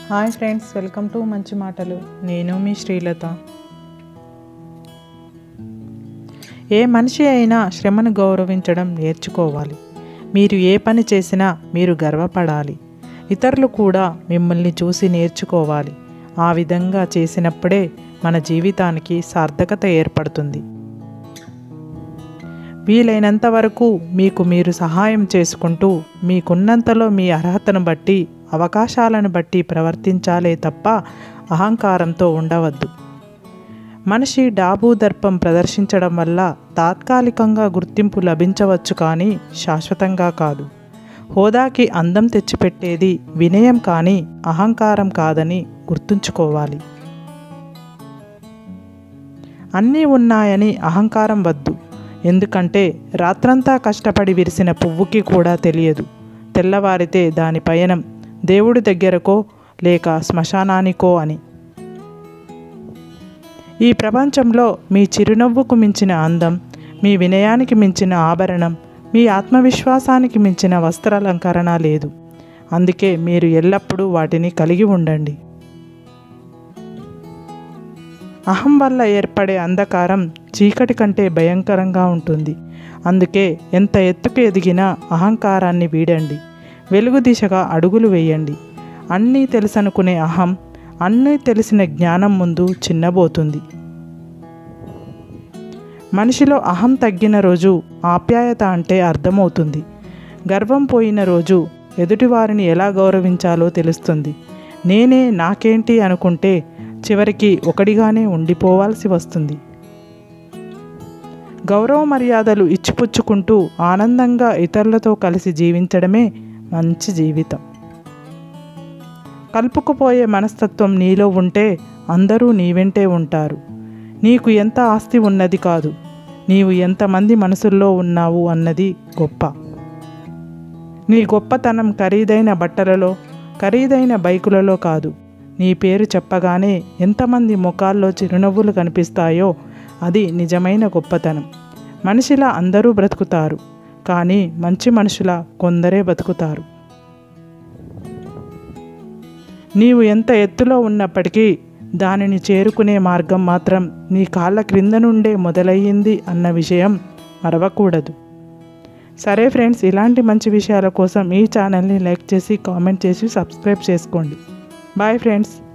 hi friends welcome to మంచి మాటలు నేను మీ శ్రీలత ఏ మనిషి అయినా శ్రమను గౌరవించడం నేర్చుకోవాలి మీరు ఏ పని చేసినా మీరు గర్వపడాలి ఇతరులు కూడా మిమ్మల్ని చూసి నేర్చుకోవాలి ఆ విధంగా చేసినప్పుడే మన జీవితానికి సార్థకత ఏర్పడుతుంది వీలైనంత వరకు మీకు మీరు సహాయం చేసుకుంటూ మీకున్నంతలో మీ అర్హతను బట్టి అవకాశాలను బట్టి ప్రవర్తించాలే తప్ప అహంకారంతో ఉండవద్దు మనిషి డాబు దర్పం ప్రదర్శించడం వల్ల తాత్కాలికంగా గుర్తింపు లభించవచ్చు కానీ శాశ్వతంగా కాదు హోదాకి అందం తెచ్చిపెట్టేది వినయం కానీ అహంకారం కాదని గుర్తుంచుకోవాలి అన్నీ ఉన్నాయని అహంకారం వద్దు ఎందుకంటే రాత్రంతా కష్టపడి విరిసిన పువ్వుకి కూడా తెలియదు తెల్లవారితే దాని పయనం దేవుడి దగ్గరకో లేక శ్మశానానికో అని ఈ ప్రపంచంలో మీ చిరునవ్వుకు మించిన అందం మీ వినయానికి మించిన ఆభరణం మీ ఆత్మవిశ్వాసానికి మించిన వస్త్రాలంకరణ లేదు అందుకే మీరు ఎల్లప్పుడూ వాటిని కలిగి ఉండండి అహం వల్ల ఏర్పడే అంధకారం చీకటి కంటే భయంకరంగా ఉంటుంది అందుకే ఎంత ఎత్తుకు ఎదిగినా అహంకారాన్ని వీడండి వెలుగు దిశగా అడుగులు వేయండి అన్నీ తెలుసనుకునే అహం అన్నీ తెలిసిన జ్ఞానం ముందు చిన్నబోతుంది మనిషిలో అహం తగ్గిన రోజు ఆప్యాయత అంటే అర్థమవుతుంది గర్వం పోయిన రోజు ఎదుటివారిని ఎలా గౌరవించాలో తెలుస్తుంది నేనే నాకేంటి అనుకుంటే చివరికి ఒకటిగానే ఉండిపోవాల్సి వస్తుంది గౌరవ మర్యాదలు ఇచ్చిపుచ్చుకుంటూ ఆనందంగా ఇతరులతో కలిసి జీవించడమే మంచి జీవితం కలుపుకుపోయే మనస్తత్వం నీలో ఉంటే అందరూ నీ వెంటే ఉంటారు నీకు ఎంత ఆస్తి ఉన్నది కాదు నీవు ఎంతమంది మనసుల్లో ఉన్నావు అన్నది గొప్ప నీ గొప్పతనం ఖరీదైన బట్టలలో ఖరీదైన బైకులలో కాదు నీ పేరు చెప్పగానే ఎంతమంది ముఖాల్లో చిరునవ్వులు కనిపిస్తాయో అది నిజమైన గొప్పతనం మనిషిలా అందరూ బ్రతుకుతారు కానీ మంచి మనుషుల కొందరే బతుకుతారు నీవు ఎంత ఎత్తులో ఉన్నప్పటికీ దానిని చేరుకునే మార్గం మాత్రం నీ కాళ్ళ క్రింద నుండే మొదలయ్యింది అన్న విషయం మరవకూడదు సరే ఫ్రెండ్స్ ఇలాంటి మంచి విషయాల కోసం ఈ ఛానల్ని లైక్ చేసి కామెంట్ చేసి సబ్స్క్రైబ్ చేసుకోండి బాయ్ ఫ్రెండ్స్